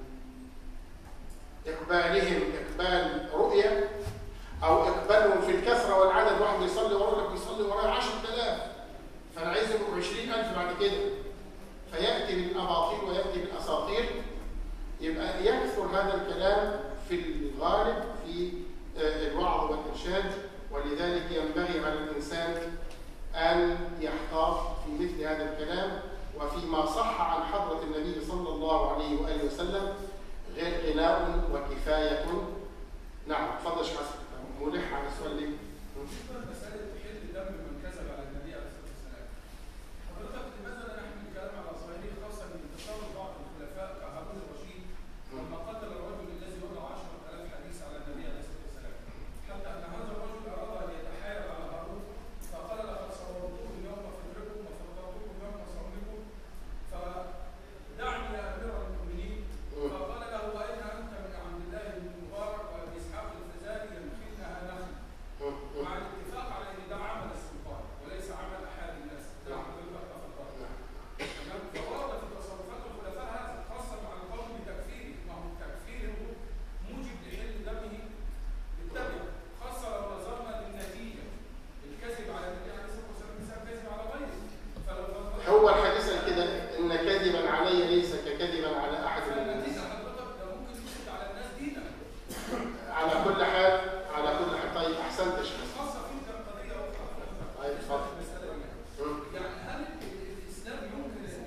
إقبالهم إقبال رؤية أو إقبالهم في الكثرة والعدد واحد يصلي ورا لك يصلي ورايا 10000 فأنا عايز يبقوا 20000 بعد كده فيأتي بالأباطيل ويأتي بالأساطير يبقى يكثر هذا الكلام في الغالب في الوعظ والإرشاد ولذلك ينبغي على الإنسان أن يحتاط في مثل هذا الكلام وفيما صح عن حضرة النبي صلى الله عليه وآله وسلم غير غناء وكفاية نعم تفضل شيخ حسن ملح على السؤال ليه؟ مسألة حل دم من كذب على النبي عليه الصلاة والسلام. حضرتك لماذا لا نحمل الكلام على ظاهره خاصة من تصرف بعض الخلفاء كهارون الرشيد لما قتل الرجل الذي وضع 10000 حديث على النبي عليه الصلاة والسلام. حتى أن هذا الرجل أراد أن يتحايل على هارون فقال لقد صورتكم يوم فجركم وفطرتكم يوم صومكم فدعني يا أمير المؤمنين فقال له وأين أنت من عبد الله بن مبارك وأبي إسحاق الفزاري يمكنها نخل مع الاتفاق على ان ده عمل السلطان وليس عمل احد الناس نعم. تمام فورد في تصرفات الخلفاء هذا خاصه مع القول بتكفيره ما هو تكفيره موجب لحل دمه بالدم خاصه لو نظرنا للنتيجه الكذب على النبي عليه الصلاه والسلام مثال كذب على غيره فلو نظرنا هو الحديث قال كده إن كذبا علي ليس ككذبا على أحد من الناس فالنتيجه حضرتك ده ممكن يفسد على الناس دينا على كل حال على كل حال طيب أحسنت يا شيخ خاصه في قضيه اخرى طيب اتفضل المساله دي مم. يعني هل الاسلام يمكن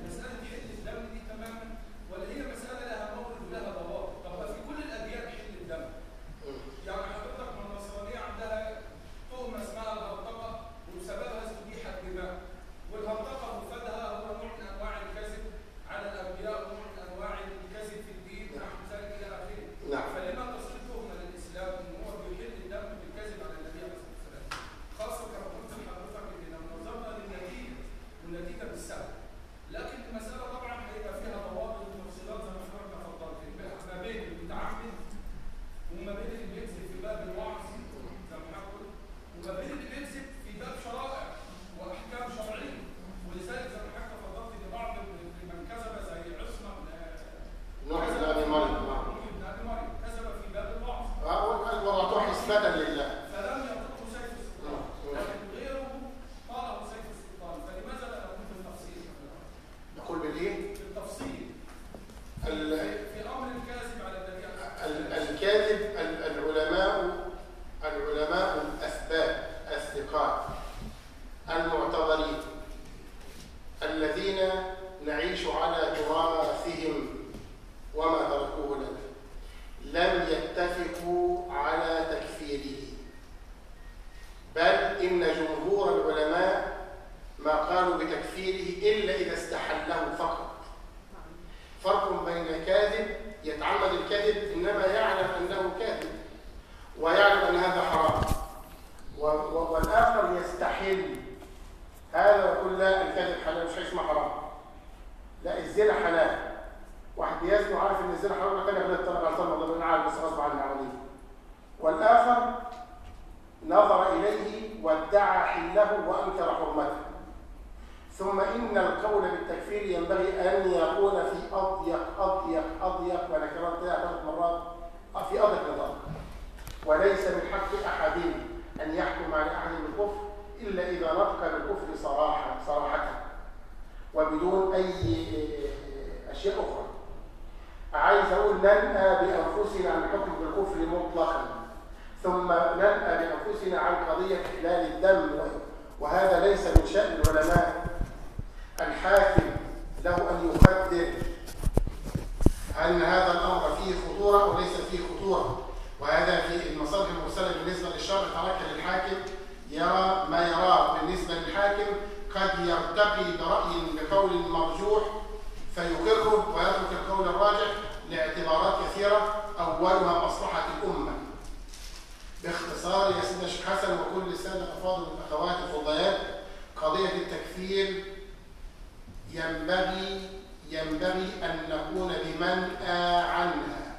الذين نعيش على تراثهم وما تركوه لنا لم يتفقوا على تكفيره بل إن جمهور العلماء ما قالوا بتكفيره إلا إذا استحله فقط فرق بين كاذب يتعمد الكذب إنما يعلم أنه كاذب ويعلم أن هذا حرام و- و- والآخر يستحل هذا يقول لا الكذب حلال مش اسمه حرام لا الزنا حلال واحد بيزني وعارف ان الزنا حرام الثاني يقول لك طلع غلطان والله انا عارف بس غصب عني عمليه والاخر نظر اليه وادعى حله وانكر حرمته ثم ان القول بالتكفير ينبغي ان يكون في اضيق اضيق اضيق وانا كررتها ثلاث مرات في اضيق نظام وليس من حق احد ان يحكم على احد بالكفر الا اذا نطق بالكفر صراحه صراحه وبدون اي اشياء اخرى عايز اقول ننأى بانفسنا عن الحكم بالكفر مطلقا ثم ننأى بانفسنا عن قضيه احلال الدم وهذا ليس من شان العلماء الحاكم له ان يقدر ان هذا الامر فيه خطوره وليس فيه خطوره وهذا في المصالح المرسله بالنسبه للشرع ترك للحاكم يرى ما يراه بالنسبه للحاكم قد يرتقي برأي بقول مرجوح فيقره ويترك القول الراجح لاعتبارات كثيرة أولها مصلحة الأمة باختصار يا سيدنا الشيخ حسن وكل السادة الأفاضل والأخوات الفضيات قضية التكفير ينبغي ينبغي أن نكون بمنأى عنها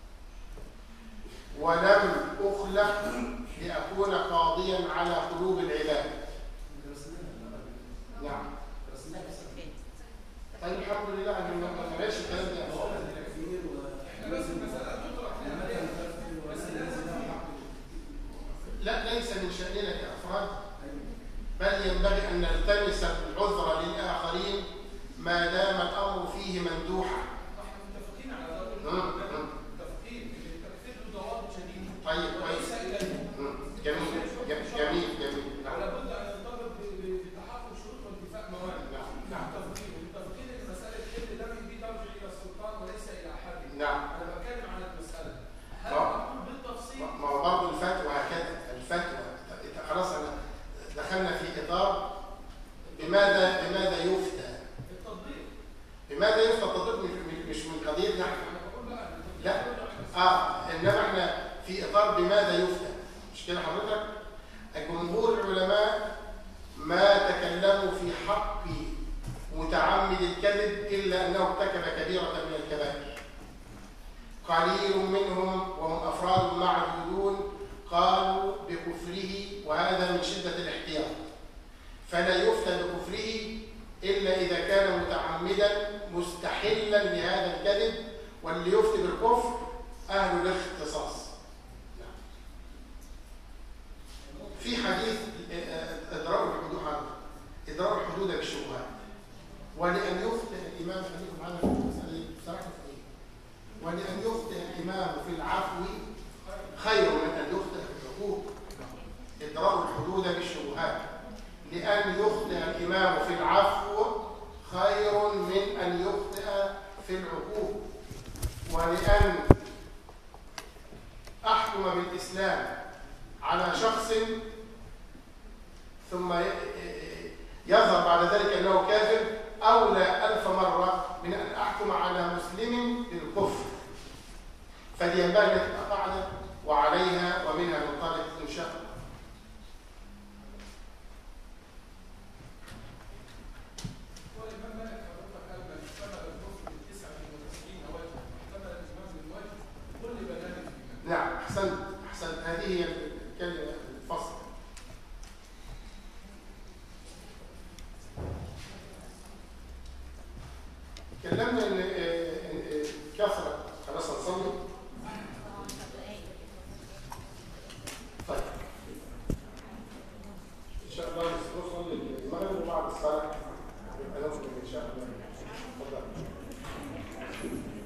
ولم أخلق لأكون قاضيا على قلوب العباد نعم طيب الحمد لله ان ما نعملش الكلام ده احنا بس المساله تطرح لعمليه لا ليس من شأننا كأفراد بل ينبغي أن نلتمس العذر للآخرين ما دام الأمر فيه مندوحا احنا متفقين على ضرورة مم. متفقين ان التكفير له ضوابط شديده طيب وليس كويس اليه مم. جميل جميل جميل جميل نعم لابد ان يرتبط ب- ب- بتحقق شروط وانتفاء موانع نعم نعم متفقين متفقين ان مساله حل دم دي ترجع الى السلطان وليس الى احد نعم انا بتكلم عن المساله هل آه. نقول بالتفصيل ما هو برضه الفتوى هكذا الفتوى خلاص أنا دخلنا في إطار بماذا بماذا يفتى التطبيق بماذا يفتى التطبيق مش- مش من قضيتنا احنا انا بقول بقى التطبيق لا. كله عن اه انما احنا في اطار بماذا يفتى مش كده حضرتك جمهور العلماء ما تكلموا في حق متعمد الكذب الا انه ارتكب كبيره من الكبائر قليل منهم وهم افراد معدودون قالوا بكفره وهذا من شده الاحتياط فلا يفتى بكفره الا اذا كان متعمدا مستحلا لهذا الكذب واللي يفتي بالكفر أهل الاختصاص نعم. في حديث آه، إدراء الحدود عنه إدراء الحدود بالشبهات ولأن يفتي الإمام خليكم معنا في المسألة بصراحة في إيه؟ ولأن يفتي الإمام في العفو خير من أن يخطئ في الحقوق إدراء الحدود بالشبهات لأن يخطئ الإمام في العفو خير من أن يخطئ في العقوق ولأن أحكم بالإسلام على شخص ثم ي- يظهر بعد ذلك أنه كافر أولى ألف مرة من أن أحكم على مسلم بالكفر فدي ينبغي أن تبقى قاعدة وعليها ومنها ننطلق إن شاء الله والإمام مالك حضرتك قال من احتمل الكفر من 99 وجه واحتمل الإيمان من وجه كل بنات الإيمان نعم أحسنت أحسنت هذه هي الكلمة الفصل تكلمنا ان آه، إن، آه، كثره خلاص هنصلي طيب ان شاء الله نصلي المغرب وبعد الصلاه يبقى نخرج ان شاء الله اتفضل